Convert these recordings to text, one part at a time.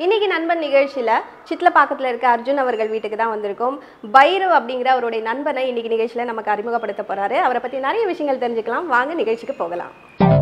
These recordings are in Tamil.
இன்னைக்கு நண்பன் நிகழ்ச்சியில சிட்லப்பாக்கத்துல இருக்க அர்ஜுன் அவர்கள் வீட்டுக்கு தான் வந்திருக்கோம் பைரவ் அப்படிங்கிற அவருடைய நண்பனை இன்னைக்கு நிகழ்ச்சியில நமக்கு அறிமுகப்படுத்த போறாரு அவரை பத்தி நிறைய விஷயங்கள் தெரிஞ்சுக்கலாம் வாங்க நிகழ்ச்சிக்கு போகலாம்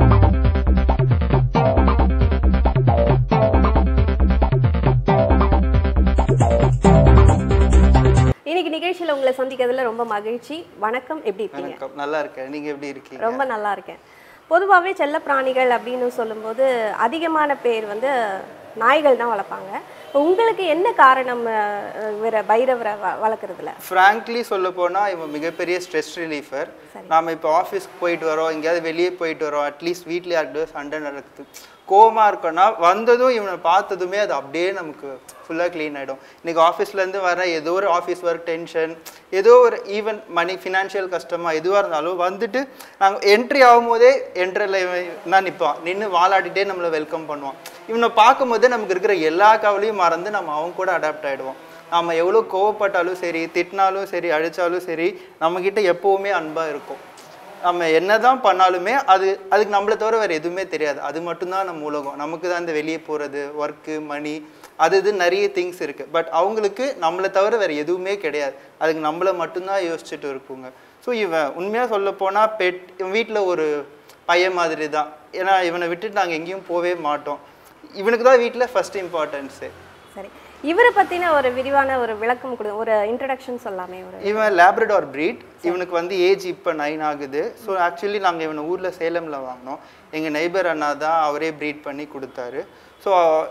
இன்னைக்கு நிகழ்ச்சியில உங்களை சந்திக்கிறதுல ரொம்ப மகிழ்ச்சி வணக்கம் எப்படி இருக்கீங்க வணக்கம் நல்லா இருக்கேன் நீங்க எப்படி இருக்கீங்க ரொம்ப நல்லா இருக்கேன் பொதுவாகவே செல்ல பிராணிகள் அப்படின்னு சொல்லும்போது அதிகமான பேர் வந்து நாய்கள் தான் வளர்ப்பாங்க உங்களுக்கு என்ன காரணம் அஹ், இவரை பைரவரை வ- வளர்க்குறதுல ஃப்ராங்க்லி சொல்ல போனா இவன் மிகப்பெரிய ஸ்ட்ரெஸ் ரிலீஃபர் நாம இப்போ ஆஃபீஸ்க்கு போயிட்டு வரோம் எங்கேயாவது வெளியே போயிட்டு வரோம் அட்லீஸ்ட் வீட்டில் யார்கிட்ட சண்டை நடக்குது கோவமா இருக்கோன்னா வந்ததும் இவனை பார்த்ததுமே அது அப்படியே நமக்கு ஃபுல்லாக க்ளீன் ஆகிடும் இன்னைக்கு ஆஃபீஸ்லேருந்து வர ஏதோ ஒரு ஆஃபீஸ் ஒர்க் டென்ஷன் ஏதோ ஒரு ஈவன் மணி ஃபினான்ஷியல் கஷ்டமாக எதுவாக இருந்தாலும் வந்துட்டு நாங்கள் என்ட்ரி ஆகும்போதே என்ட்ரில் தான் நிற்பான் நின்று வாலாட்டிகிட்டே நம்மளை வெல்கம் பண்ணுவான் இவனை பார்க்கும்போதே நமக்கு இருக்கிற எல்லா கவலையும் மறந்து நம்ம அவங்க கூட அடாப்ட் ஆகிடுவோம் நம்ம எவ்வளோ கோவப்பட்டாலும் சரி திட்டினாலும் சரி அடித்தாலும் சரி நம்மக்கிட்ட எப்போவுமே அன்பாக இருக்கும் நம்ம என்னதான் பண்ணாலுமே அது அதுக்கு நம்மளை தவிர வேறு எதுவுமே தெரியாது அது மட்டும்தான் நம்ம உலகம் நமக்கு தான் இந்த வெளியே போகிறது ஒர்க்கு மணி அது இது நிறைய திங்ஸ் இருக்குது பட் அவங்களுக்கு நம்மளை தவிர வேறு எதுவுமே கிடையாது அதுக்கு நம்மளை மட்டும்தான் யோசிச்சுட்டு இருக்குங்க ஸோ இவன் உண்மையாக சொல்ல போனால் பெட் இவன் வீட்டில் ஒரு பையன் மாதிரி தான் ஏன்னா இவனை விட்டுட்டு நாங்கள் எங்கேயும் போகவே மாட்டோம் இவனுக்கு தான் வீட்டில் ஃபர்ஸ்ட் இம்பார்ட்டன்ஸு சரி இவரை பத்தின ஒரு விரிவான ஒரு விளக்கம் கொடு ஒரு இன்ட்ரடக்ஷன் சொல்லாமே ஒரு இவன் லேப்ரடார் breed இவனுக்கு வந்து ஏஜ் இப்போ நைன் ஆகுது ஸோ ஆக்சுவலி நாங்கள் இவனை ஊரில் சேலமில் வாங்கினோம் எங்கள் நெய்பர் அண்ணா தான் அவரே ப்ரீட் பண்ணி கொடுத்தாரு ஸோ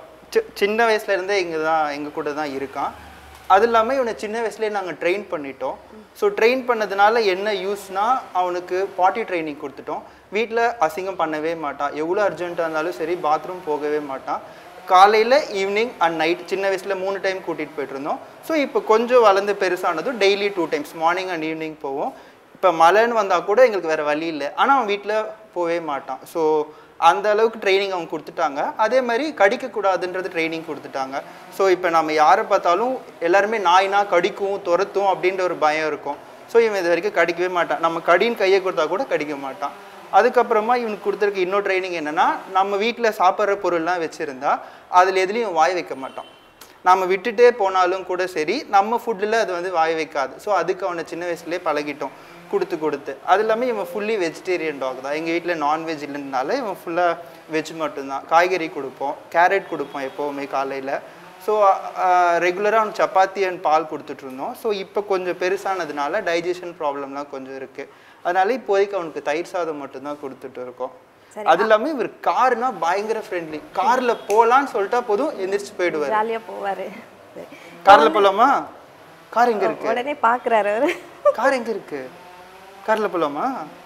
சின்ன வயசுலேருந்தே இங்கே தான் எங்கள் கூட தான் இருக்கான் அது இல்லாமல் இவனை சின்ன வயசுலேயே நாங்கள் ட்ரெயின் பண்ணிட்டோம் ஸோ ட்ரெயின் பண்ணதுனால என்ன யூஸ்னா அவனுக்கு பாட்டி ட்ரைனிங் கொடுத்துட்டோம் வீட்டில் அசிங்கம் பண்ணவே மாட்டான் எவ்வளோ அர்ஜென்ட்டாக இருந்தாலும் சரி பாத்ரூம் போகவே மாட்டான் காலையில் ஈவினிங் அண்ட் நைட் சின்ன வயசில் மூணு டைம் கூட்டிகிட்டு போயிட்டு இருந்தோம் ஸோ இப்போ கொஞ்சம் வளர்ந்து பெருசானதும் daily two times morning and evening போவோம் இப்போ மழைன்னு வந்தால் கூட எங்களுக்கு வேறு வழி இல்லை ஆனால் அவன் வீட்டில் போகவே மாட்டான் ஸோ அந்த அளவுக்கு ட்ரைனிங் அவங்க கொடுத்துட்டாங்க அதே மாதிரி கடிக்கக்கூடாதுன்றது ட்ரைனிங் கொடுத்துட்டாங்க ஸோ இப்போ நம்ம யாரை பார்த்தாலும் எல்லாருமே நாய்னா கடிக்கும் துரத்தும் அப்படின்ற ஒரு பயம் இருக்கும் ஸோ இவன் இது வரைக்கும் கடிக்கவே மாட்டான் நம்ம கடின்னு கையை கொடுத்தா கூட கடிக்க மாட்டான் அதுக்கப்புறமா இவனுக்கு கொடுத்துருக்க இன்னொரு ட்ரைனிங் என்னன்னா நம்ம வீட்டில் சாப்பிட்ற பொருள்லாம் வச்சுருந்தா அதில் எதுலேயும் வாய் வைக்க மாட்டான் நம்ம விட்டுட்டே போனாலும் கூட சரி நம்ம ஃபுட்டில் அது வந்து வாய் வைக்காது ஸோ அதுக்கு அவனை சின்ன வயசுலேயே பழகிட்டோம் கொடுத்து கொடுத்து அது இல்லாமல் இவன் ஃபுல்லி வெஜிடேரியன் டாக் தான் எங்கள் வீட்டில் நான்வெஜ் இல்லைனால இவன் ஃபுல்லாக வெஜ் மட்டும்தான் காய்கறி கொடுப்போம் கேரட் கொடுப்போம் எப்போவுமே காலையில் ஸோ ரெகுலராக அவனுக்கு சப்பாத்தி அண்ட் பால் கொடுத்துட்டு இருந்தோம் ஸோ இப்போ கொஞ்சம் பெருசானதுனால டைஜஷன் ப்ராப்ளம்லாம் கொஞ்சம் இருக்குது அதனால இப்போதைக்கு அவனுக்கு தயிர் சாதம் மட்டும்தான் கொடுத்துட்டு இருக்கோம் சரி. அது இல்லாமல் இவர் கார்னா பயங்கர ஃப்ரெண்ட்லி காரில் போகலான்னு சொல்லிட்டா போதும் எந்திரிச்சு போயிடுவார் ஜாலியா போவாரு சரி. காரில் போகலாமா கார் எங்கே இருக்கு உடனே பாக்குறாரு அவரு கார் எங்கே இருக்கு காரில் போகலாமா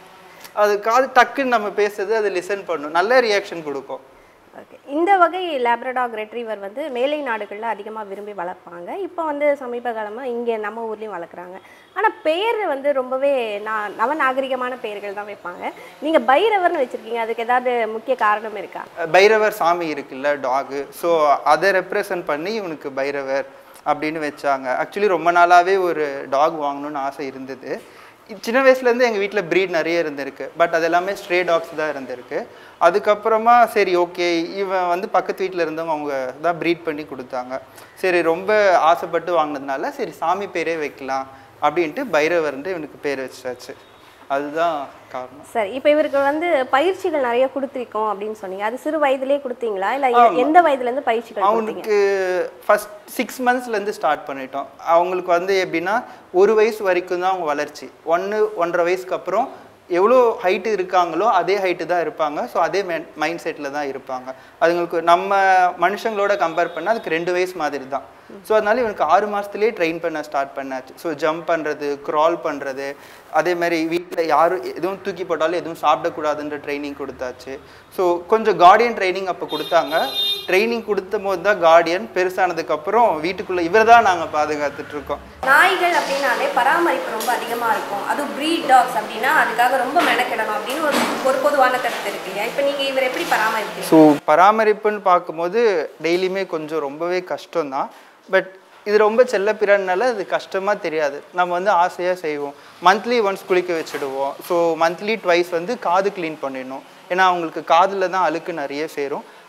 அது காது டக்குன்னு நம்ம பேசுறது அது லிசன் பண்ணும் நல்ல ரியாக்ஷன் கொடுக்கும் ஓகே இந்த வகை லேப்ரடாக் ரெட்ரீவர் வந்து மேலை நாடுகளில் அதிகமாக விரும்பி வளர்ப்பாங்க இப்போ வந்து சமீப காலமாக இங்கே நம்ம ஊர்லேயும் வளர்க்குறாங்க ஆனால் பெயர் வந்து ரொம்பவே நான் நவநாகரிகமான பெயர்கள் தான் வைப்பாங்க நீங்கள் பைரவர்னு வச்சுருக்கீங்க அதுக்கு ஏதாவது முக்கிய காரணம் இருக்கா பைரவர் சாமி இருக்குல்ல டாகு ஸோ அதை ரெப்ரசன்ட் பண்ணி இவனுக்கு பைரவர் அப்படின்னு வச்சாங்க ஆக்சுவலி ரொம்ப நாளாகவே ஒரு டாக் வாங்கணும்னு ஆசை இருந்தது இ- சின்ன வயசுலேருந்து எங்கள் வீட்டில் ப்ரீட் நிறைய இருந்திருக்கு பட் அது எல்லாமே ஸ்ட்ரே டாக்ஸ் தான் இருந்திருக்கு அதுக்கப்புறமா சரி ஓகே இவன் வந்து பக்கத்து வீட்டில் இருந்தவங்க அவங்க தான் ப்ரீட் பண்ணி கொடுத்தாங்க சரி ரொம்ப ஆசைப்பட்டு வாங்கினதுனால சரி சாமி பேரே வைக்கலாம் அப்படின்ட்டு பைரவர்ன்ட்டு இவனுக்கு பேர் வச்சாச்சு அதுதான் காரணம் சரி இப்போ இவருக்கு வந்து பயிற்சிகள் நிறைய கொடுத்துருக்கோம் அப்படின்னு சொன்னீங்க அது சிறு வயதிலே கொடுத்தீங்களா இல்லை எந்த வயதுலேருந்து பயிற்சிகள் கொடுத்தீங்க அவனுக்கு ஃபஸ்ட் சிக்ஸ் மந்த்ஸ்லேருந்து ஸ்டார்ட் பண்ணிட்டோம் அவங்களுக்கு வந்து எப்படின்னா ஒரு வயசு வரைக்கும் தான் அவங்க வளர்ச்சி ஒன்று ஒன்றரை வயசுக்கு அப்புறம் எவ்வளோ ஹைட்டு இருக்காங்களோ அதே ஹைட்டு தான் இருப்பாங்க ஸோ அதே மைண்ட் செட்டில் தான் இருப்பாங்க அதுங்களுக்கு நம்ம மனுஷங்களோட கம்பேர் பண்ணால் அதுக்கு ரெண்டு வயசு மாதிரி தான் ஸோ அதனால இவனுக்கு ஆறு மாதத்துலேயே ட்ரெயின் பண்ண ஸ்டார்ட் பண்ணாச்சு ஸோ ஜம்ப் பண்ணுறது க்ரால் பண்ணுறது அதே மாதிரி வீட்டில் யாரும் எதுவும் தூக்கி போட்டாலும் எதுவும் சாப்பிடக்கூடாதுன்ற ட்ரைனிங் கொடுத்தாச்சு ஸோ கொஞ்சம் கார்டியன் ட்ரைனிங் அப்போ கொடுத்தாங்க ட்ரைனிங் கொடுத்த போது தான் கார்டியன் பெருசானதுக்கப்புறம் வீட்டுக்குள்ளே இவர் தான் நாங்கள் பாதுகாத்துட்டு இருக்கோம் நாய்கள் அப்படின்னாலே பராமரிப்பு ரொம்ப அதிகமாக இருக்கும் அதுவும் ப்ரீட் டாக்ஸ் அப்படின்னா அதுக்காக ரொம்ப மெனக்கிடணும் அப்படின்னு ஒரு ஒரு பொதுவான கருத்து இருக்கு இல்லையா இப்போ நீங்கள் இவர் எப்படி பராமரிப்பீங்க ஸோ பராமரிப்புன்னு பார்க்கும்போது டெய்லியுமே கொஞ்சம் ரொம்பவே கஷ்டம்தான் பட் இது ரொம்ப செல்லப்பிறனால அது கஷ்டமாக தெரியாது நம்ம வந்து ஆசையாக செய்வோம் மந்த்லி ஒன்ஸ் குளிக்க வச்சுடுவோம் ஸோ மந்த்லி ட்வைஸ் வந்து காது க்ளீன் பண்ணிடணும் ஏன்னா அவங்களுக்கு காதில் தான் அழுக்கு நிறைய சேரும்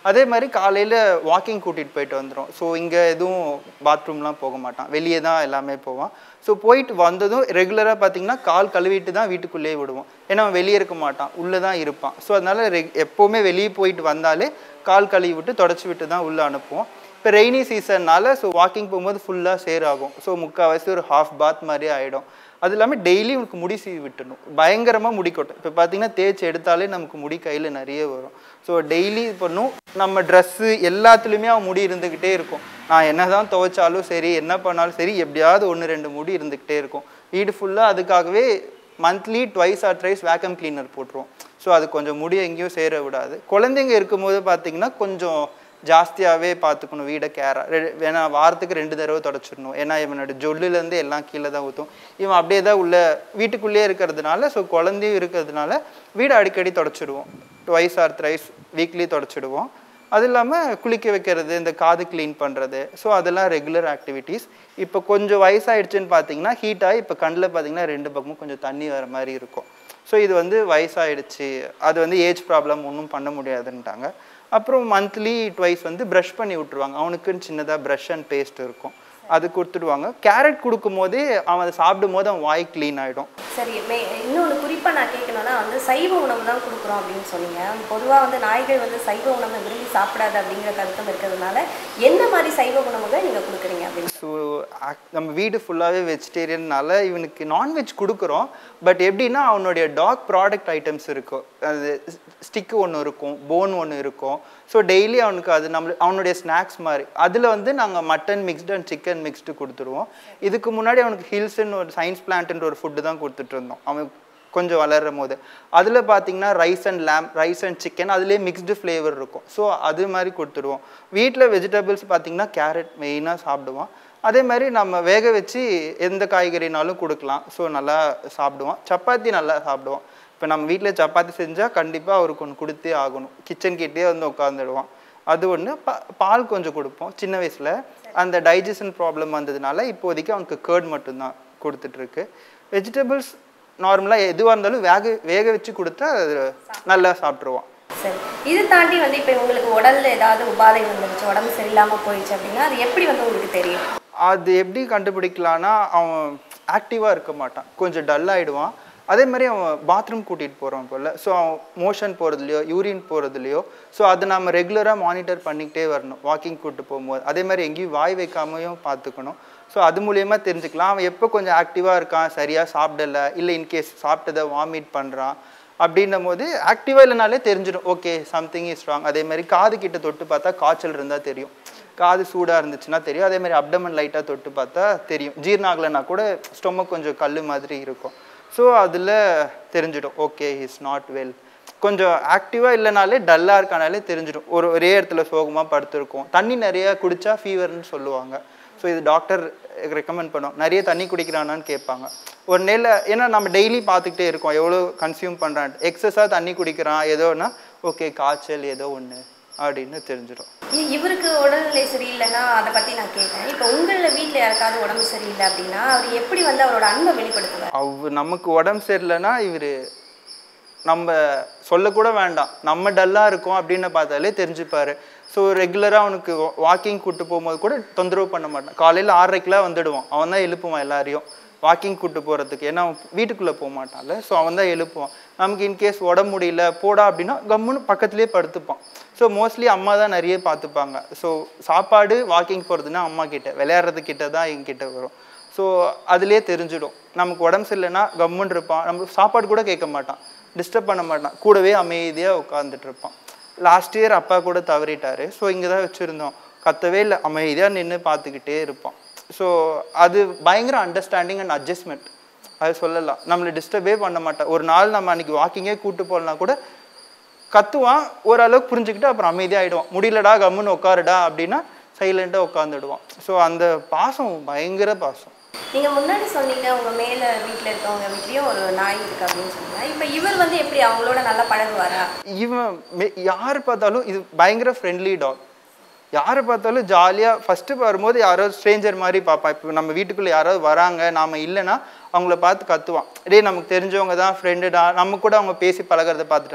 அதே மாதிரி காலையில் வாக்கிங் கூட்டிகிட்டு போயிட்டு வந்துடும் ஸோ இங்கே எதுவும் பாத்ரூம்லாம் போக மாட்டான் வெளியே தான் எல்லாமே போவான் ஸோ போயிட்டு வந்ததும் ரெகுலராக பார்த்தீங்கன்னா கால் கழுவிட்டு தான் வீட்டுக்குள்ளேயே விடுவோம் ஏன்னா அவன் வெளியே இருக்க மாட்டான் உள்ளே தான் இருப்பான் ஸோ அதனால ரெக் எப்போவுமே வெளியே போயிட்டு வந்தாலே கால் கழுவி விட்டு தொடச்சி விட்டு தான் உள்ளே அனுப்புவோம் இப்போ ரெய்னி சீசன்னால ஸோ வாக்கிங் போகும்போது ஃபுல்லாக சேர் ஆகும் ஸோ முக்கால்வாசி ஒரு ஹாஃப் பாத் மாதிரி ஆகிடும் அது இல்லாமல் டெய்லி உனக்கு முடி சீவி விட்டணும் பயங்கரமாக முடி கொட்டும் இப்போ பார்த்தீங்கன்னா தேய்ச்சி எடுத்தாலே நமக்கு முடி கையில் நிறைய வரும் ஸோ டெய்லி பண்ணும் நம்ம ட்ரெஸ்ஸு எல்லாத்துலேயுமே அவன் முடி இருந்துக்கிட்டே இருக்கும் நான் என்ன தான் துவைச்சாலும் சரி என்ன பண்ணாலும் சரி எப்படியாவது ஒன்று ரெண்டு முடி இருந்துக்கிட்டே இருக்கும் வீடு ஃபுல்லாக அதுக்காகவே monthly twice or thrice vacuum cleaner போட்டுருவோம் ஸோ அது கொஞ்சம் முடி எங்கேயும் சேர விடாது குழந்தைங்க இருக்கும்போது பார்த்தீங்கன்னா கொஞ்சம் ஜாஸ்தியாகவே பார்த்துக்கணும் வீடை கேராக வேணா வாரத்துக்கு ரெண்டு தடவை தொடச்சிடணும் ஏன்னா இவனோட ஜொல்லுலேருந்து எல்லாம் கீழே தான் ஊற்றும் இவன் அப்படியே தான் உள்ள வீட்டுக்குள்ளேயே இருக்கிறதுனால ஸோ குழந்தையும் இருக்கிறதுனால வீடை அடிக்கடி தொடச்சிடுவோம் ட்வைஸ் ஆர் த்ரைஸ் வீக்லி தொடச்சிடுவோம் அது இல்லாமல் குளிக்க வைக்கிறது இந்த காது க்ளீன் பண்ணுறது ஸோ அதெல்லாம் ரெகுலர் ஆக்டிவிட்டீஸ் இப்போ கொஞ்சம் வயசாயிடுச்சுன்னு பார்த்தீங்கன்னா ஹீட் ஆகி இப்போ கண்ணில் பார்த்தீங்கன்னா ரெண்டு பக்கமும் கொஞ்சம் தண்ணி வர மாதிரி இருக்கும் ஸோ இது வந்து வயசாயிடுச்சு அது வந்து ஏஜ் ப்ராப்ளம் ஒன்றும் பண்ண முடியாதுன்ட்டாங்க அப்புறம் மந்த்லி ட்வைஸ் வந்து ப்ரஷ் பண்ணி விட்ருவாங்க அவனுக்குன்னு சின்னதாக ப்ரஷ் அண்ட் பேஸ்ட் இருக்கும் அது கொடுத்துடுவாங்க கேரட் கொடுக்கும் போதே அவன் அதை சாப்பிடும் போது அவன் வாய் க்ளீன் ஆகிடும் சரி மே இன்னொன்று குறிப்பாக நான் கேட்கணும்னா வந்து சைவ உணவு தான் கொடுக்குறோம் அப்படின்னு சொன்னீங்க பொதுவாக வந்து நாய்கள் வந்து சைவ உணவை விரும்பி சாப்பிடாது அப்படிங்கிற கருத்தம் இருக்கிறதுனால என்ன மாதிரி சைவ உணவுகள் நீங்கள் கொடுக்குறீங்க அப்படின்னு ஸோ நம்ம வீடு ஃபுல்லாகவே வெஜிடேரியன்னால இவனுக்கு நான்வெஜ் கொடுக்குறோம் பட் எப்படின்னா அவனுடைய டாக் ப்ராடக்ட் ஐட்டம்ஸ் இருக்கும் அது ஸ்டிக்கு ஒன்று இருக்கும் போன் ஒன்று இருக்கும் ஸோ டெய்லி அவனுக்கு அது நம்ம அவனுடைய ஸ்நாக்ஸ் மாதிரி அதில் வந்து நாங்கள் mutton mixed and chicken mixed கொடுத்துருவோம் இதுக்கு முன்னாடி அவனுக்கு ஹில்ஸ்ன்னு ஒரு சயின்ஸ் பிளான்ட்ன்ற ஒரு ஃபுட்டு தான் கொடுத்துட்டு இருந்தோம் அவன் கொஞ்சம் வளரும் போது அதில் பார்த்தீங்கன்னா rice and lamb rice and chicken அதுலேயே மிக்ஸ்டு ஃப்ளேவர் இருக்கும் ஸோ அது மாதிரி கொடுத்துருவோம் வீட்டில் வெஜிடபிள்ஸ் பார்த்தீங்கன்னா கேரட் மெயினாக சாப்பிடுவான் அதே மாதிரி நம்ம வேக வச்சு எந்த காய்கறினாலும் கொடுக்கலாம் ஸோ நல்லா சாப்பிடுவான் சப்பாத்தி நல்லா சாப்பிடுவான் இப்போ நம்ம வீட்டில் சப்பாத்தி செஞ்சால் கண்டிப்பாக அவருக்கு ஒன்று கொடுத்தே ஆகணும் கிச்சன் கிட்டே வந்து உட்காந்துடுவான் அது ஒன்று பா பால் கொஞ்சம் கொடுப்போம் சின்ன வயசில் அந்த டைஜஷன் ப்ராப்ளம் வந்ததுனால இப்போதைக்கு அவனுக்கு கேர்ட் மட்டும்தான் கொடுத்துட்ருக்கு வெஜிடபிள்ஸ் நார்மலாக எதுவாக இருந்தாலும் வேக வேக வச்சு கொடுத்தா அது நல்லா சாப்பிட்ருவான் சரி இது தாண்டி வந்து இப்போ உங்களுக்கு உடல்ல ஏதாவது உபாதை வந்துருச்சு உடம்பு சரியில்லாமல் போயிடுச்சு அப்படின்னா அது எப்படி வந்து உங்களுக்கு தெரியும் அது எப்படி கண்டுபிடிக்கலான்னா அவன் ஆக்டிவாக இருக்க மாட்டான் கொஞ்சம் டல் ஆகிடுவான் அதே மாதிரி அவன் பாத்ரூம் கூட்டிகிட்டு போகிறான் போல் ஸோ அவன் மோஷன் போகிறதுலையோ யூரின் போகிறதுலையோ ஸோ அதை நம்ம ரெகுலராக மானிட்டர் பண்ணிக்கிட்டே வரணும் வாக்கிங் கூட்டு போகும்போது அதே மாதிரி எங்கேயும் வாய் வைக்காமையும் பார்த்துக்கணும் ஸோ அது மூலியமாக தெரிஞ்சுக்கலாம் அவன் எப்போ கொஞ்சம் ஆக்டிவாக இருக்கான் சரியாக சாப்பிடல இல்லை இன்கேஸ் சாப்பிட்டதை வாமிட் பண்ணுறான் அப்படின்னும் போது ஆக்டிவாக இல்லைனாலே தெரிஞ்சிடும் ஓகே சம்திங் இஸ் ராங் அதே மாதிரி காது கிட்ட தொட்டு பார்த்தா காய்ச்சல் இருந்தால் தெரியும் காது சூடாக இருந்துச்சுன்னா தெரியும் அதே மாதிரி அப்டமன் லைட்டாக தொட்டு பார்த்தா தெரியும் ஜீரணம் ஆகலைன்னா கூட ஸ்டொமக் கொஞ்சம் கல் மாதிரி இருக்கும் ஸோ அதில் தெரிஞ்சிடும் ஓகே இஸ் நாட் வெல் கொஞ்சம் ஆக்டிவாக இல்லைனாலே டல்லாக இருக்கானாலே தெரிஞ்சிடும் ஒரு ஒரே இடத்துல சோகமாக படுத்திருக்கும் தண்ணி நிறைய குடிச்சா ஃபீவர்னு சொல்லுவாங்க ஸோ இது டாக்டர் ரெக்கமெண்ட் பண்ணுவோம் நிறைய தண்ணி குடிக்கிறானான்னு கேட்பாங்க ஒரு நெல்ல ஏன்னா நம்ம டெய்லி பார்த்துக்கிட்டே இருக்கோம் எவ்வளோ கன்சியூம் பண்ணுறான் எக்ஸஸாக தண்ணி குடிக்கிறான் ஏதோன்னா ஓகே காய்ச்சல் ஏதோ ஒன்று அப்படின்னு தெரிஞ்சிடும் இ- இவருக்கு உடல்நிலை சரியில்லைன்னா அதை பற்றி நான் கேட்குறேன் இப்போ உங்களில் வீட்டில் யாருக்காவது உடம்பு சரியில்லை அப்படின்னா அவர் எப்படி வந்து அவரோட அன்பை வெளிப்படுத்துவார் அவ நமக்கு உடம்பு சரியில்லைன்னா இவர் நம்ம சொல்லக்கூட வேண்டாம் நம்ம டல்லாக இருக்கோம் அப்படின்னு பார்த்தாலே தெரிஞ்சுப்பாரு ஸோ ரெகுலராக அவனுக்கு வாக்கிங் கூட்டு போகும்போது கூட தொந்தரவு பண்ண மாட்டான் காலையில் ஆறரைக்கெலாம் வந்துடுவான் அவன் தான் எழுப்புவான் எல்லாரையும் வாக்கிங் கூட்டு போகிறதுக்கு ஏன்னா அவன் வீட்டுக்குள்ளே போக மாட்டான்ல ஸோ அவன் தான் எழுப்புவான் நமக்கு இன்கேஸ் உடம்பு முடியல போடா அப்படின்னா கம்முன்னு பக்கத்துலேயே படுத்துப்பான் ஸோ மோஸ்ட்லி அம்மா தான் நிறைய பார்த்துப்பாங்க ஸோ சாப்பாடு வாக்கிங் போகிறதுனா அம்மா கிட்ட விளையாடுறது கிட்ட தான் எங்கிட்ட வரும் ஸோ அதுலேயே தெரிஞ்சிடும் நமக்கு உடம்பு சரியில்லைன்னா கம்முன்னு இருப்பான் நம்ம சாப்பாடு கூட கேட்க மாட்டான் டிஸ்டர்ப் பண்ண மாட்டான் கூடவே அமைதியாக உட்காந்துட்டு இருப்பான் லாஸ்ட் இயர் அப்பா கூட தவறிட்டாரு ஸோ இங்கே தான் வச்சுருந்தோம் கத்தவே இல்லை அமைதியாக நின்று பார்த்துக்கிட்டே இருப்பான் ஸோ அது பயங்கர அண்டர்ஸ்டாண்டிங் அண்ட் அட்ஜஸ்ட்மெண்ட் அது சொல்லலாம் நம்மளை டிஸ்டர்பே பண்ண மாட்டான் ஒரு நாள் நம்ம அன்னைக்கு வாக்கிங்கே கூட்டு போகலனா கூட கத்துவான் ஓரளவுக்கு புரிஞ்சுக்கிட்டு அப்புறம் அமைதியாகிடுவான் முடியலடா கம்முன்னு உட்காருடா அப்படின்னா சைலண்ட்டாக உட்காந்துடுவான் ஸோ அந்த பாசம் பயங்கர பாசம் நீங்கள் முன்னாடி சொன்னீங்க உங்கள் மேலே வீட்டில் இருக்கவங்க வீட்லேயும் ஒரு நாய் இருக்கு அப்படின்னு சொன்னீங்க இப்போ இவர் வந்து எப்படி அவங்களோட நல்லா பழகுவாரா இவன் மே- யார் பார்த்தாலும் இது பயங்கர ஃப்ரெண்ட்லி டாக் யாரை பார்த்தாலும் ஜாலியாக ஃபஸ்ட்டு வரும்போது யாரோ ஸ்ட்ரேஞ்சர் மாதிரி பார்ப்பான் இப்போ நம்ம வீட்டுக்குள்ளே யாராவது வராங்க நாம் இல்லைன்னா அவங்கள பார்த்து கத்துவான் டேய் நமக்கு தெரிஞ்சவங்க தான் ஃப்ரெண்டுடா நம்ம கூட அவங்க பேசி பழகிறத பார்த்துட்டோன்னா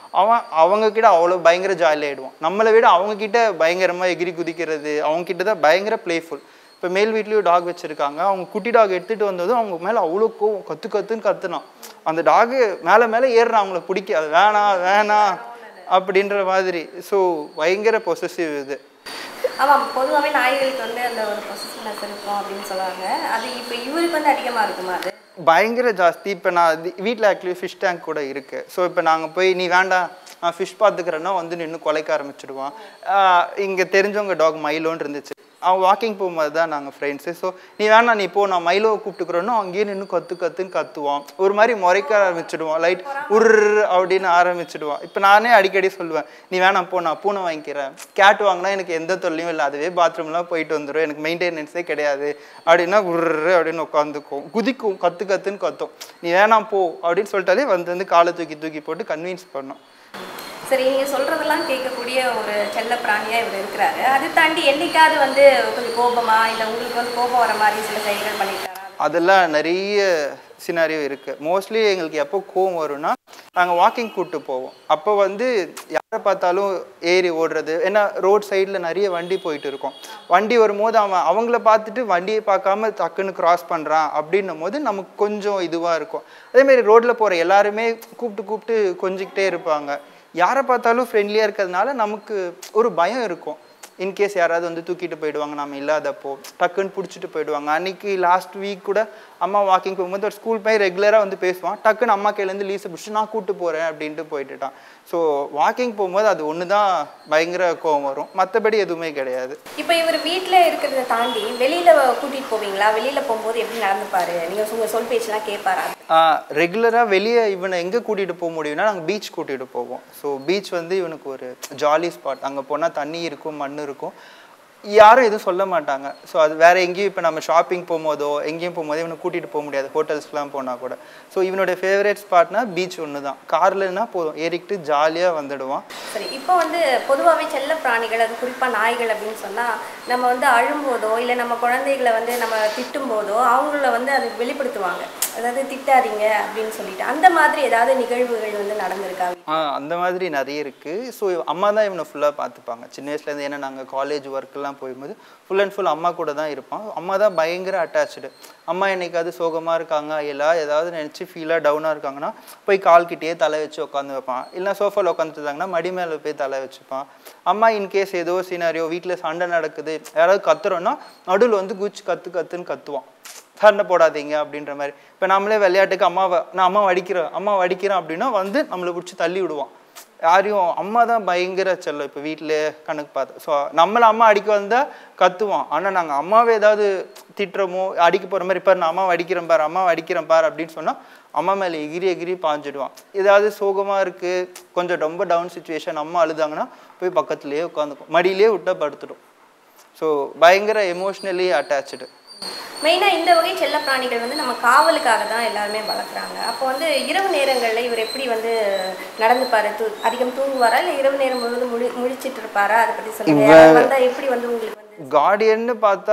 அவன் அவங்க கிட்ட அவ்வளோ பயங்கர ஜாலி ஆயிடுவான் நம்மளை விட அவங்க கிட்ட பயங்கரமாக எகிரி குதிக்கிறது அவங்க கிட்ட தான் பயங்கர பிளேஃபுல் இப்போ மேல் வீட்லேயும் டாக் வச்சுருக்காங்க அவங்க குட்டி டாக் எடுத்துகிட்டு வந்ததும் அவங்க மேலே அவ்வளோ கோவம் கத்து கத்துன்னு கத்துனான் அந்த டாகு மேலே மேலே ஏறுறான் அவங்கள பிடிக்க அது வேணாம் வேணாம் அப்படின்ற மாதிரி ஸோ பயங்கர பொசசிவ் இது ஆமாம் பொதுவாகவே நாய்களுக்கு வந்து அந்த ஒரு பொசிஷனஸ் இருக்கும் அப்படின்னு சொல்லுவாங்க அது இப்போ இவருக்கு வந்து அதிகமாக இருக்குமா அது பயங்கர ஜாஸ்தி இப்போ நான் வீட்டில் ஆக்சுவலி ஃபிஷ் டேங்க் கூட இருக்குது ஸோ இப்போ நாங்கள் போய் நீ வேண்டாம் நான் ஃபிஷ் பார்த்துக்கிறேன்னா வந்து நின்று குலைக்க ஆரம்பிச்சிடுவான் இங்கே தெரிஞ்சவங்க டாக் மைலோன்னு இருந்துச்சு அவன் வாக்கிங் போகும்போது தான் நாங்கள் ஃப்ரெண்ட்ஸு ஸோ நீ வேணாம் நீ போ நான் மைலோவை கூப்பிட்டுக்கிறோன்னா அங்கேயே நின்று கத்து கத்துன்னு கத்துவான் ஒரு மாதிரி முறைக்க ஆரம்பிச்சிடுவான் லைட் உர் அப்படின்னு ஆரம்பிச்சிடுவான் இப்போ நானே அடிக்கடி சொல்லுவேன் நீ வேணாம் போ நான் பூனை வாங்கிக்கிறேன் கேட் வாங்கினா எனக்கு எந்த தொல்லையும் இல்லை அதுவே பாத்ரூம்லாம் போயிட்டு வந்துடும் எனக்கு மெயின்டெனன்ஸே கிடையாது அப்படின்னா உர்ரு அப்படின்னு உட்காந்துக்கும் குதிக்கும் கத்து கத்துன்னு கத்தும் நீ வேணாம் போ அப்படின்னு சொல்லிட்டாலே வந்து வந்து காலை தூக்கி தூக்கி போட்டு கன்வின்ஸ் பண்ணோம் சரி நீங்க சொல்றதெல்லாம் கேட்கக்கூடிய ஒரு செல்ல பிராணியா இவர் இருக்கிறாரு அது தாண்டி என்னைக்காவது வந்து கொஞ்சம் கோபமா இல்ல உங்களுக்கு வந்து கோபம் வர மாதிரி சில செயல்கள் பண்ணிட்டாரா அதெல்லாம் நிறைய சினாரியோ இருக்குது மோஸ்ட்லி எங்களுக்கு எப்போ கோவம் வரும்னா நாங்கள் வாக்கிங் கூப்பிட்டு போவோம் அப்போ வந்து யாரை பார்த்தாலும் ஏறி ஓடுறது ஏன்னா ரோட் சைடில் நிறைய வண்டி போயிட்டு இருக்கும் வண்டி வரும்போது அவன் அவங்கள பார்த்துட்டு வண்டியை பார்க்காம டக்குன்னு கிராஸ் பண்ணுறான் அப்படின்னும் போது நமக்கு கொஞ்சம் இதுவாக இருக்கும் அதேமாரி ரோட்டில் போகிற எல்லாருமே கூப்பிட்டு கூப்பிட்டு கொஞ்சிக்கிட்டே இருப்பாங்க யாரை பார்த்தாலும் ஃப்ரெண்ட்லியாக இருக்கிறதுனால நமக்கு ஒரு பயம் இருக்கும் இன்கேஸ் யாராவது வந்து தூக்கிட்டு போயிடுவாங்க நம்ம இல்லாதப்போ டக்குன்னு பிடிச்சிட்டு போயிடுவாங்க அன்னைக்கு லாஸ்ட் வீக் கூட அம்மா வாக்கிங் போகும்போது ஒரு ஸ்கூல் போய் ரெகுலராக வந்து பேசுவான் டக்குன்னு அம்மா கையிலேருந்து லீஸை பிடிச்சி நான் கூட்டு போகிறேன் அப்படின்ட்டு போயிட்டுட்டான் ஸோ வாக்கிங் போகும்போது அது ஒன்று தான் பயங்கர கோவம் வரும் மற்றபடி எதுவுமே கிடையாது இப்போ இவர் வீட்ல இருக்கிறத தாண்டி வெளியில கூட்டிட்டு போவீங்களா வெளியில போகும்போது எப்படி நடந்துப்பாரு நீங்க உங்க சொல் பேச்செல்லாம் கேட்பாரா ரெகுலராக வெளியே இவனை எங்கே கூட்டிகிட்டு போக முடியும்னா நாங்கள் பீச் கூட்டிகிட்டு போவோம் ஸோ பீச் வந்து இவனுக்கு ஒரு ஜாலி ஸ்பாட் அங்கே போனால் தண்ணி இருக்கும் மண் இருக்கும் யாரும் எதுவும் சொல்ல மாட்டாங்க ஸோ அது வேற எங்கேயும் இப்போ நம்ம ஷாப்பிங் போகும்போதோ எங்கேயும் போகும்போதோ இவனை கூட்டிகிட்டு போக முடியாது ஹோட்டல்ஸ்க்குலாம் போனால் கூட ஸோ இவனுடைய ஃபேவரட் ஸ்பாட்னா பீச் ஒன்று தான் கார்லன்னா போதும் ஏறிக்கிட்டு ஜாலியாக வந்துடுவான் சரி இப்போ வந்து பொதுவாகவே செல்ல பிராணிகள் அது குறிப்பாக நாய்கள் அப்படின்னு சொன்னால் நம்ம வந்து அழும்போதோ இல்லை நம்ம குழந்தைகளை வந்து நம்ம திட்டும் போதோ அவங்கள வந்து அது வெளிப்படுத்துவாங்க அதாவது திட்டாதீங்க அப்படின்னு சொல்லிட்டு அந்த மாதிரி ஏதாவது நிகழ்வுகள் வந்து நடந்திருக்கா ஆ அந்த மாதிரி நிறைய இருக்குது ஸோ அம்மா தான் இவனை ஃபுல்லாக பார்த்துப்பாங்க சின்ன வயசுலேருந்து ஏன்னா நாங்கள் காலேஜ் ஒர்க்கெல்லாம் போகும்போது ஃபுல் அண்ட் ஃபுல் அம்மா கூட தான் இருப்பான் அம்மா தான் பயங்கர அட்டாச்சு அம்மா என்னைக்காவது சோகமாக இருக்காங்க எல்லாம் ஏதாவது நினச்சி ஃபீலாக டவுனாக இருக்காங்கன்னா போய் கால்கிட்டயே தலை வச்சு உட்காந்து வைப்பான் இல்லை சோஃபாவில் உட்காந்துருந்தாங்கன்னா மடி மேலே போய் தலை வச்சுப்பான் அம்மா இன்கேஸ் ஏதோ சீனாரியோ வீட்டில் சண்டை நடக்குது யாராவது கத்துறோன்னா நடுவில் வந்து குச்சி கத்து கத்துன்னு கத்துவான் சண்டை போடாதீங்க அப்படின்ற மாதிரி இப்போ நம்மளே விளையாட்டுக்கு அம்மாவை நான் அம்மா வடிக்கிறேன் அம்மா வடிக்கிறேன் அப்படின்னா வந்து நம்மளை பிடிச்சி தள்ளி விடுவான் யாரையும் அம்மா தான் பயங்கர செல்லம் இப்போ வீட்டில் கணக்கு பார்த்து ஸோ நம்மளை அம்மா அடிக்க வந்தால் கத்துவான் ஆனால் நாங்கள் அம்மாவை ஏதாவது திட்டுறமோ அடிக்க போகிற மாதிரி பாரு நான் அம்மா அடிக்கிறேன் பாரு அம்மா அடிக்கிறேன் பாரு அப்படின்னு சொன்னால் அம்மா மேலே எகிரி எகிரி பாஞ்சிடுவான் ஏதாவது சோகமாக இருக்குது கொஞ்சம் ரொம்ப டவுன் சுச்சுவேஷன் அம்மா அழுதாங்கன்னா போய் பக்கத்துலேயே உட்காந்துக்கும் மடியிலே விட்டா படுத்துடும் ஸோ பயங்கர எமோஷ்னலி அட்டாச்சு மெயினாக இந்த வகை செல்ல பிராணிகள் வந்து நம்ம காவலுக்காக தான் எல்லாருமே வளர்க்குறாங்க அப்போ வந்து இரவு நேரங்களில் இவர் எப்படி வந்து நடந்துப்பாரு தூ அதிகம் தூங்குவாரா இல்லை இரவு நேரம் முழுவதும் முழி முழிச்சிட்டு இருப்பாரா அதை பற்றி சொல்லுங்க வந்தால் எப்படி வந்து உங்களுக்கு வந்து கார்டியன்னு பார்த்தா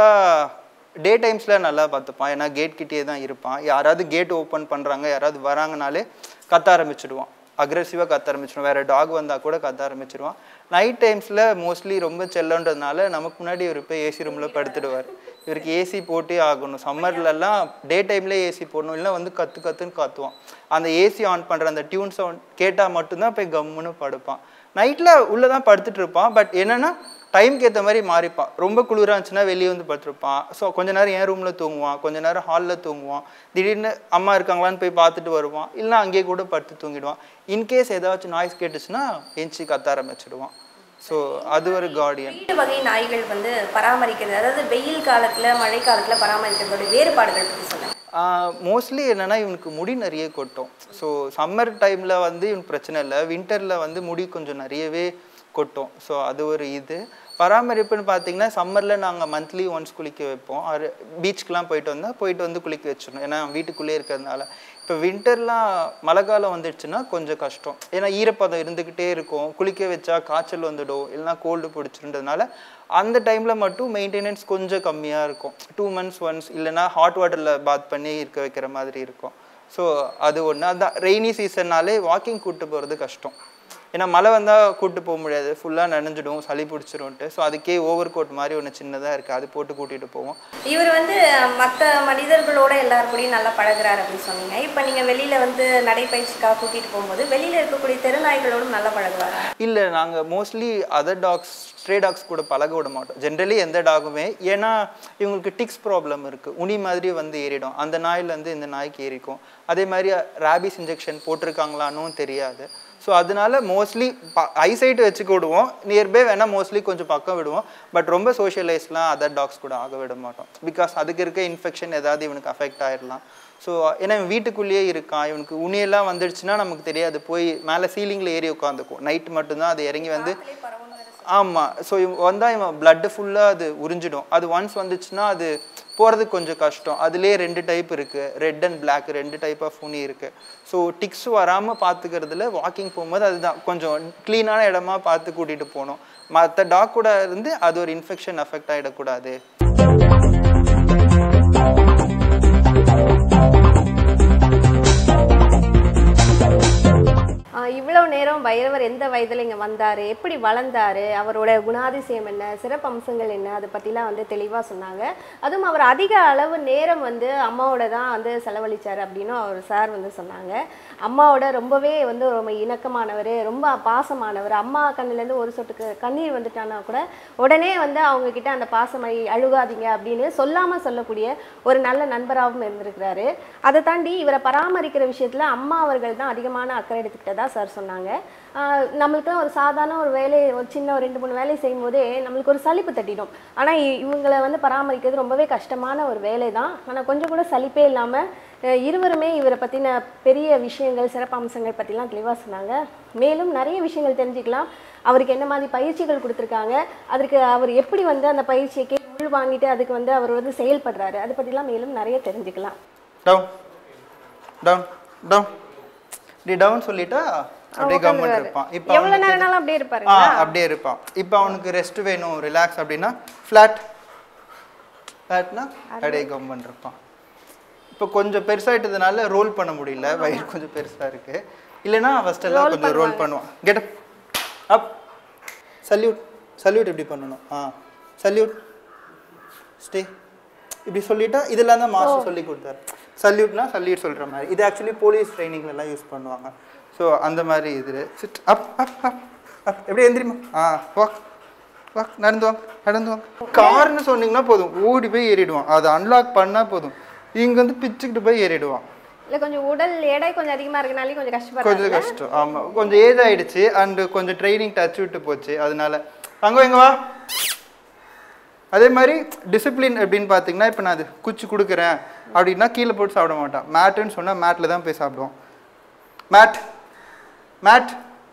டே டைம்ஸில் நல்லா பார்த்துப்பான் ஏன்னா கேட் கிட்டே தான் இருப்பான் யாராவது கேட் ஓப்பன் பண்ணுறாங்க யாராவது வராங்கனாலே கத்த ஆரம்பிச்சிடுவான் அக்ரெசிவாக கத்த ஆரம்பிச்சிடுவான் வேறு டாக் வந்தால் கூட கத்த ஆரம்பிச்சிடுவான் நைட் டைம்ஸில் மோஸ்ட்லி ரொம்ப செல்லன்றதுனால நமக்கு முன்னாடி இவர் போய் ஏசி ரூமில் படுத்துடுவார் இவருக்கு ஏசி போட்டே ஆகணும் சம்மர்லலாம் டே டைம்லேயே ஏசி போடணும் இல்லை வந்து கற்று கற்றுன்னு கத்துவான் அந்த ஏசி ஆன் பண்ணுற அந்த டியூன் சவுண்ட் கேட்டால் மட்டும்தான் போய் கம்முன்னு படுப்பான் நைட்டில் உள்ளே தான் படுத்துட்டு இருப்பான் பட் என்னென்னா டைம்க்கு ஏற்ற மாதிரி மாறிப்பான் ரொம்ப குளிராக இருந்துச்சுன்னா வெளியே வந்து படுத்துருப்பான் ஸோ கொஞ்ச நேரம் என் ரூமில் தூங்குவான் கொஞ்ச நேரம் ஹாலில் தூங்குவான் திடீர்னு அம்மா இருக்காங்களான்னு போய் பார்த்துட்டு வருவான் இல்லைனா அங்கேயே கூட படுத்து தூங்கிடுவான் இன்கேஸ் ஏதாச்சும் நாய்ஸ் கேட்டுச்சுன்னா எஞ்சி கத்த ஆரம்பிச்சிடுவான் ஸோ அது ஒரு கார்டியன் வீட்டு வகை நாய்கள் வந்து பராமரிக்கிறது அதாவது வெயில் காலத்தில் மழை காலத்தில் பராமரிக்கிறதோட வேறுபாடுகள் பற்றி சொல்லுங்க மோஸ்ட்லி என்னென்னா இவனுக்கு முடி நிறைய கொட்டும் ஸோ சம்மர் டைமில் வந்து இவனுக்கு பிரச்சனை இல்லை வின்டரில் வந்து முடி கொஞ்சம் நிறையவே கொட்டும் ஸோ அது ஒரு இது பராமரிப்புன்னு பார்த்தீங்கன்னா சம்மரில் நாங்கள் மந்த்லி ஒன்ஸ் குளிக்க வைப்போம் அது பீச்சுக்கெலாம் போயிட்டு வந்தால் போயிட்டு வந்து குளிக்க வச்சிடணும் ஏன்னா வீட்டுக்குள்ளேயே இருக்கிறதுனால இப்போ வின்டர்லாம் மழை காலம் வந்துடுச்சுன்னா கொஞ்சம் கஷ்டம் ஏன்னா ஈரப்பதம் இருந்துக்கிட்டே இருக்கும் குளிக்க வச்சா காய்ச்சல் வந்துடும் இல்லைனா கோல்டு பிடிச்சிருன்றதுனால அந்த டைமில் மட்டும் மெயின்டெனன்ஸ் கொஞ்சம் கம்மியாக இருக்கும் டூ மந்த்ஸ் ஒன்ஸ் இல்லைனா ஹாட் வாட்டரில் பாத் பண்ணி இருக்க வைக்கிற மாதிரி இருக்கும் ஸோ அது ஒன்று அதான் ரெய்னி சீசன்னாலே வாக்கிங் கூப்பிட்டு போகிறது கஷ்டம் ஏன்னா மழை வந்தால் கூட்டு போக முடியாது ஃபுல்லாக நனைஞ்சிடும் சளி பிடிச்சிரும்ட்டு ஸோ அதுக்கே ஓவர் கோட் மாதிரி ஒன்று சின்னதாக இருக்குது அது போட்டு கூட்டிகிட்டு போவோம் இவர் வந்து மற்ற மனிதர்களோட எல்லார் கூடயும் நல்லா பழகுறாரு அப்படின்னு சொன்னீங்க இப்போ நீங்கள் வெளியில் வந்து நடைப்பயிற்சிக்காக கூட்டிகிட்டு போகும்போது வெளியில் இருக்கக்கூடிய தெருநாய்களோடும் நல்லா பழகுவாரா இல்லை நாங்கள் mostly other dogs stray dogs கூட பழக விட மாட்டோம் ஜென்ரலி எந்த டாகுமே ஏன்னா இவங்களுக்கு டிக்ஸ் ப்ராப்ளம் இருக்குது உனி மாதிரி வந்து ஏறிடும் அந்த நாயிலேருந்து இந்த நாய்க்கு ஏறிக்கும் அதே மாதிரி ரேபிஸ் இன்ஜெக்ஷன் போட்டிருக்காங்களான்னு தெரியாது ஸோ அதனால மோஸ்ட்லி ஐசைட் வச்சுக்க விடுவோம் நியர்பை வேணால் மோஸ்ட்லி கொஞ்சம் பக்கம் விடுவோம் பட் ரொம்ப சோஷியலைஸ்லாம் அதர் டாக்ஸ் கூட ஆக விட மாட்டோம் பிகாஸ் அதுக்கு இருக்க இன்ஃபெக்ஷன் ஏதாவது இவனுக்கு அஃபெக்ட் ஆயிடலாம் ஸோ ஏன்னா இவன் வீட்டுக்குள்ளேயே இருக்கான் இவனுக்கு உனியெல்லாம் வந்துடுச்சுன்னா நமக்கு தெரியாது போய் மேலே சீலிங்கில் ஏறி உட்காந்துக்கும் நைட் மட்டும்தான் அது இறங்கி வந்து ஆமாம் ஸோ வந்தால் இவன் பிளட்டு ஃபுல்லாக அது உறிஞ்சிடும் அது ஒன்ஸ் வந்துச்சுன்னா அது போகிறதுக்கு கொஞ்சம் கஷ்டம் அதுலேயே ரெண்டு டைப் இருக்குது ரெட் அண்ட் பிளாக் ரெண்டு டைப் ஆஃப் உனி இருக்குது ஸோ டிக்ஸ் வராமல் பார்த்துக்கிறதுல வாக்கிங் போகும்போது அதுதான் கொஞ்சம் க்ளீனான இடமா பார்த்து கூட்டிகிட்டு போகணும் மற்ற டாக் கூட இருந்து அது ஒரு இன்ஃபெக்ஷன் அஃபெக்ட் ஆகிடக்கூடாது ஆஹ் இவ்வளவு நேரம் பைரவர் எந்த வயதில் இங்கே வந்தார் எப்படி வளர்ந்தாரு அவரோட குணாதிசயம் என்ன சிறப்பு அம்சங்கள் என்ன அதை பற்றிலாம் வந்து தெளிவாக சொன்னாங்க அதுவும் அவர் அதிக அளவு நேரம் வந்து அம்மாவோட தான் வந்து செலவழிச்சார் அப்படின்னு அவர் சார் வந்து சொன்னாங்க அம்மாவோட ரொம்பவே வந்து ரொம்ப இணக்கமானவர் ரொம்ப பாசமானவர் அம்மா கண்ணுலேருந்து ஒரு சொட்டுக்கு கண்ணீர் வந்துட்டானா கூட உடனே வந்து அவங்க கிட்ட அந்த பாசமை அழுகாதீங்க அப்படின்னு சொல்லாமல் சொல்லக்கூடிய ஒரு நல்ல நண்பராகவும் இருந்திருக்கிறாரு அதை தாண்டி இவரை பராமரிக்கிற விஷயத்தில் அம்மா அவர்கள் தான் அதிகமான அக்கறை எடுத்துக்கிட்டதா சார் சொன்னாங்க ஆஹ் நம்மளுக்கு ஒரு சாதாரண ஒரு வேலை ஒரு சின்ன ஒரு ரெண்டு மூணு வேலை செய்யும் போதே நம்மளுக்கு ஒரு சலிப்பு தட்டிடும் ஆனால் இவங்களை வந்து பராமரிக்கிறது ரொம்பவே கஷ்டமான ஒரு வேலை தான் ஆனால் கொஞ்சம் கூட சலிப்பே இல்லாமல் இருவருமே இவரை பற்றின பெரிய விஷயங்கள் சிறப்பம்சங்கள் பற்றிலாம் தெளிவாக சொன்னாங்க மேலும் நிறைய விஷயங்கள் தெரிஞ்சுக்கலாம் அவருக்கு என்ன மாதிரி பயிற்சிகள் கொடுத்துருக்காங்க அதற்கு அவர் எப்படி வந்து அந்த பயிற்சிக்கு உள் வாங்கிட்டு அதுக்கு வந்து அவர் வந்து செயல்படுறாரு அதை பற்றிலாம் மேலும் நிறைய தெரிஞ்சுக்கலாம் டவுன் டவுன் டவுன் இப்படி டவுன் சொல்லிட்டா அப்படியே கவர்மெண்ட் இருப்பான் இப்போ எவ்வளோ நேரம்னாலும் அப்படியே இருப்பாரு ஆ அப்படியே இருப்பான் இப்போ அவனுக்கு ரெஸ்ட் வேணும் ரிலாக்ஸ் அப்படின்னா ஃப்ளாட் ஃப்ளாட்னா அப்படியே கவர்மெண்ட் இருப்பான் இப்போ கொஞ்சம் பெருசாயிட்டதுனால ரோல் பண்ண முடியல வயிறு கொஞ்சம் பெருசா இருக்கு இல்லைன்னா ஃபர்ஸ்ட் எல்லாம் கொஞ்சம் ரோல் பண்ணுவான் கெட் அப் சல்யூட் சல்யூட் எப்படி பண்ணணும் ஆ சல்யூட் ஸ்டே இப்படி சொல்லிட்டா இதெல்லாம் தான் மாஸ்டர் சொல்லி கொடுத்தாரு சல்யூட்னா சல்யூட் சொல்ற மாதிரி இது ஆக்சுவலி போலீஸ் ட்ரைனிங்ல எல்லாம் யூஸ் பண்ணுவாங்க ஸோ அந்த மாதிரி இது சிட் அப் அப் அப் அப் எப்படி எந்திரிமா ஆ வாக் வாக் நடந்து வாங்க நடந்து வாங்க கார்னு சொன்னீங்கன்னா போதும் ஓடி போய் ஏறிடுவான் அதை அன்லாக் பண்ணா போதும் இங்க வந்து பிச்சுக்கிட்டு போய் ஏறிடுவான் இல்லை கொஞ்சம் உடல் எடை கொஞ்சம் அதிகமாக இருக்கனாலே கொஞ்சம் கஷ்டப்படுறாங்க கொஞ்சம் கஷ்டம் ஆமா கொஞ்சம் ஏஜ் ஆயிடுச்சு அண்ட் கொஞ்சம் ட்ரைனிங் டச் விட்டு போச்சு அதனால அங்க எங்க வா அதே மாதிரி டிசிப்ளின் எப்படின்னு பார்த்தீங்கன்னா இப்போ நான் அது குச்சி கொடுக்குறேன் அப்படின்னா கீழே போட்டு சாப்பிட மாட்டான் மேட்டுன்னு சொன்னால் மேட்டில் தான் போய் சாப்பிடுவோம் மேட் மேட்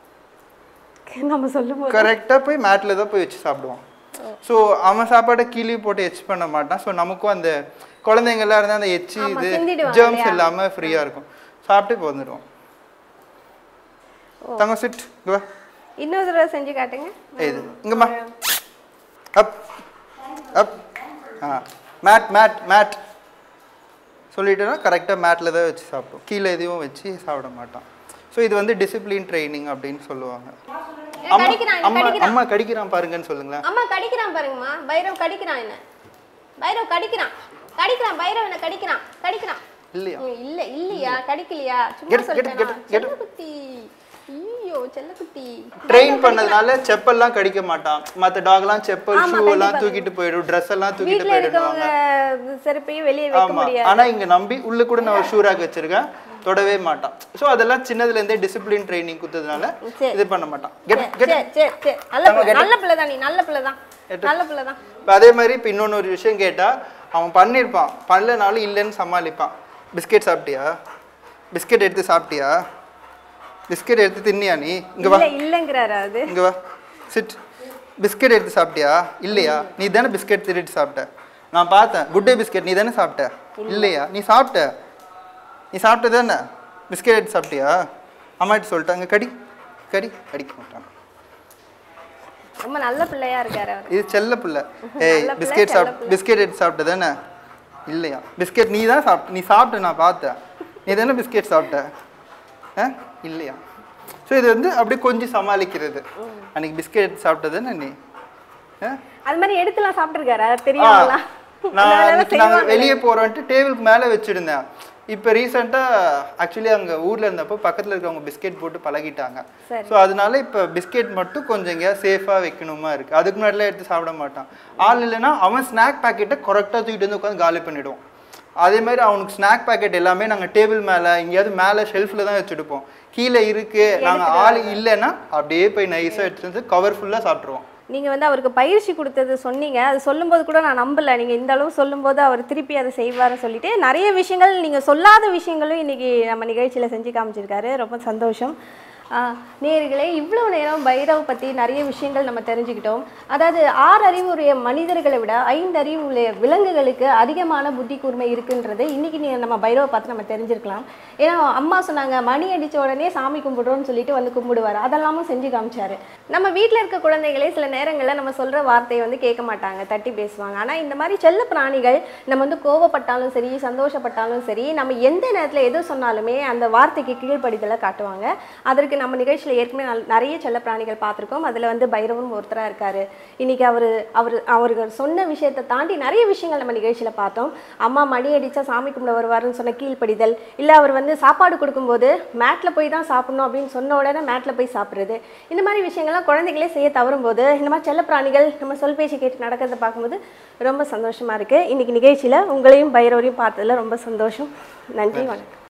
நம்ம சொல்லும் போது கரெக்டாக போய் மேட்டில் தான் போய் வச்சு சாப்பிடுவான் ஸோ அவன் சாப்பாடை கீழே போட்டு எச் பண்ண மாட்டான் ஸோ நமக்கும் அந்த குழந்தைங்கள்லாம் இருந்தால் அந்த எச்சி ஆமா, இது சிந்திடுவாங்க ஜெர்ம்ஸ் இல்லையா? இல்லாமல் ஃப்ரீயாக இருக்கும் சாப்பிட்டு போந்துடுவோம் தங்க சிட் இங்க வா இன்னொரு தடவை செஞ்சு காட்டுங்க இது இங்கம்மா அப் அப் ஆ மேட் மேட் மேட் சொல்லிட்டேன்னா கரெக்டாக மேட்டில் தான் வச்சு சாப்பிடும் கீழே எதையும் வச்சு சாப்பிட மாட்டான் ஸோ இது வந்து டிசிப்ளின் ட்ரைனிங் அப்படின்னு சொல்லுவாங்க அம்மா கடிக்கிறான், என்ன அம்மா கடிக்கிறான். அம்மா கடிக்கிறான் பாருங்கன்னு சொல்லுங்களேன் அம்மா கடிக்கிறான் பாருங்கம்மா பைரவ் கடிக்கிறான் என்ன பைரவ் கடிக்கிறான் கடிக்கிறான் பைரவ் என்ன கடிக்கிறான் கடிக்கிறான் இல்லையா ம், இல்ல இல்லையா கடிக்கலையா சும்மா Get- get- சொல்லிட்டேனா get- get- செல்லக்குட்டி ஐயோ செல்லக்குட்டி ட்ரெயின் பண்ணதுனால செப்பல்லாம் கடிக்க மாட்டான் மற்ற டாக்லாம் செப்பல் ஆமா, ஷூ எல்லாம் கண்டிப்பா. தூக்கிட்டு போயிடும் ட்ரெஸ் எல்லாம் தூக்கிட்டு வீட்ல இருக்கவங்க போயிடுவாங்க செருப்பையும் வெளியே வைக்க ஆமா முடியாது ஆனா இங்க நம்பி உள்ள கூட நான் ஒரு ஷூ ரேக் வச்சிருக்கேன் தொடவே மாட்டான் ஸோ அதெல்லாம் சின்னதுல இருந்தே டிசிப்ளின் ட்ரைனிங் கொடுத்ததுனால சரி. இது பண்ண மாட்டான் கெட் சரி கெட் சரி சரி நல்ல தங்க, பிள்ளை get- நல்ல பிள்ளை தான் நீ நல்ல பிள்ளை தான் நல்ல பிள்ளை தான் இப்போ அதே மாதிரி இப்போ இன்னொன்று ஒரு விஷயம் கேட்டா அவன் பண்ணியிருப்பான் பண்ணலனாலும் இல்லைன்னு சமாளிப்பான் பிஸ்கெட் சாப்பிட்டியா பிஸ்கெட் எடுத்து சாப்பிட்டியா பிஸ்கெட் எடுத்து தின்னியா நீ இங்க வா இல்ல இல்லங்கிறாரு அது இங்க வா சிட் பிஸ்கெட் எடுத்து சாப்பிட்டியா இல்லையா நீ தானே பிஸ்கெட் திருட்டு சாப்பிட்ட நான் பார்த்தேன் குட் டே பிஸ்கெட் நீ தானே சாப்பிட்ட இல்லையா நீ சாப்பிட்ட நீ சாப்பிட்ட தானே பிஸ்கெட் எடுத்து சாப்பிட்டியா அம்மாட்ட சொல்லிட்டாங்க கடி கடி கடிக்க மாட்டாங்க ரொம்ப நல்ல பிள்ளையா இருக்காரு அவர் இது செல்ல பிள்ளை ஏய் நல்ல பிள்ளை, பிஸ்கெட் செல்ல சாப்பிட்டு பிஸ்கெட் எடுத்து சாப்பிட்ட தானே இல்லையா பிஸ்கெட் நீ தான் சாப்பிட்ட நீ சாப்பிட்ட நான் பார்த்தேன் நீ தானே பிஸ்கெட் சாப்பிட்ட ஆ இல்லையா ஸோ இது வந்து அப்படியே கொஞ்சம் சமாளிக்கிறது அன்னைக்கு பிஸ்கெட் சாப்பிட்டது நீ ஆ? அது மாதிரி எடுத்துலாம் சாப்பிட்டுருக்காரு அது தெரியாமலா நான் அன்னைக்கு நாங்கள் வெளியே போகிறோன்ட்டு டேபிளுக்கு மேலே வச்சுருந்தேன் இப்போ ரீசெண்டாக ஆக்சுவலி அங்கே ஊரில் இருந்தப்போ பக்கத்தில் இருக்கவங்க பிஸ்கெட் போட்டு பழகிட்டாங்க சரி. ஸோ அதனால இப்போ பிஸ்கெட் மட்டும் கொஞ்சம் எங்கேயா சேஃபாக வைக்கணுமா இருக்குது அதுக்கு முன்னாடிலாம் எடுத்து சாப்பிட மாட்டான் ஆள் இல்லைன்னா அவன் ஸ்நாக் பாக்கெட்டை கரெக்டாக தூக்கிட்டு வந்து உட்காந்து காலி பண்ணிவிடுவோம் அதே மாதிரி அவனுக்கு ஸ்நாக் பாக்கெட் எல்லாமே நாங்கள் டேபிள் மேலே எங்கேயாவது மேலே ஷெல்ஃபில் தான் வச்சுருப்போம் கீழே இருக்குது நாங்கள் ஆள் இல்லைன்னா அப்படியே போய் நைஸாக எடுத்துட்டு வந்து கவர் ஃபுல்லாக சாப்பிட்ருவோம் நீங்க வந்து அவருக்கு பயிற்சி கொடுத்தது சொன்னீங்க அது சொல்லும்போது கூட நான் நம்பல நீங்க இந்த அளவு சொல்லும்போது அவர் திருப்பி அதை செய்வாருன்னு சொல்லிட்டு நிறைய விஷயங்கள் நீங்க சொல்லாத விஷயங்களும் இன்னைக்கு நம்ம நிகழ்ச்சியில செஞ்சு காமிச்சிருக்காரு ரொம்ப சந்தோஷம் ஆஹ் நேயர்களே இவ்வளவு நேரம் பைரவ் பத்தி நிறைய விஷயங்கள் நம்ம தெரிஞ்சுக்கிட்டோம் அதாவது ஆறு அறிவுடைய மனிதர்களை விட ஐந்து அறிவுடைய விலங்குகளுக்கு அதிகமான புத்தி கூர்மை இருக்குன்றது இன்னைக்கு நீ நம்ம பைரவை பார்த்து நம்ம தெரிஞ்சிருக்கலாம் ஏன்னா அம்மா சொன்னாங்க மணி அடிச்ச உடனே சாமி கும்பிடுறோம்னு சொல்லிட்டு வந்து கும்பிடுவார் அதெல்லாமும் செஞ்சு காமிச்சாரு நம்ம வீட்டில் இருக்க குழந்தைகளே சில நேரங்களில் நம்ம சொல்ற வார்த்தையை வந்து கேட்க மாட்டாங்க தட்டி பேசுவாங்க ஆனா இந்த மாதிரி செல்ல பிராணிகள் நம்ம வந்து கோவப்பட்டாலும் சரி சந்தோஷப்பட்டாலும் சரி நம்ம எந்த நேரத்தில் எது சொன்னாலுமே அந்த வார்த்தைக்கு கீழ்ப்படிதலை காட்டுவாங்க அதற்கு நம்ம நிகழ்ச்சியில் ஏற்கனவே நல்- நிறைய செல்ல பிராணிகள் பார்த்துருக்கோம் அதில் வந்து பைரவன் ஒருத்தராக இருக்காரு இன்னைக்கு அவர் அவர் அவர்கள் சொன்ன விஷயத்தை தாண்டி நிறைய விஷயங்கள் நம்ம நிகழ்ச்சியில் பார்த்தோம் அம்மா மணி அடிச்சா சாமி கும்பிட வருவாருன்னு சொன்ன கீழ்ப்படிதல் இல்லை அவர் வந்து சாப்பாடு கொடுக்கும்போது மேட்டில் போய் தான் சாப்பிடணும் அப்படின்னு சொன்ன உடனே மேட்டில் போய் சாப்பிட்றது இந்த மாதிரி விஷயங்கள்லாம் குழந்தைகளே செய்ய தவறும்போது இந்த மாதிரி செல்ல பிராணிகள் நம்ம சொல் பேச்சு கேட்டு நடக்கிறத பார்க்கும்போது ரொம்ப சந்தோஷமா இருக்கு இன்னைக்கு நிகழ்ச்சியில் உங்களையும் பைரவரையும் பார்த்ததுல ரொம்ப சந்தோஷம் நன்றி வணக்கம்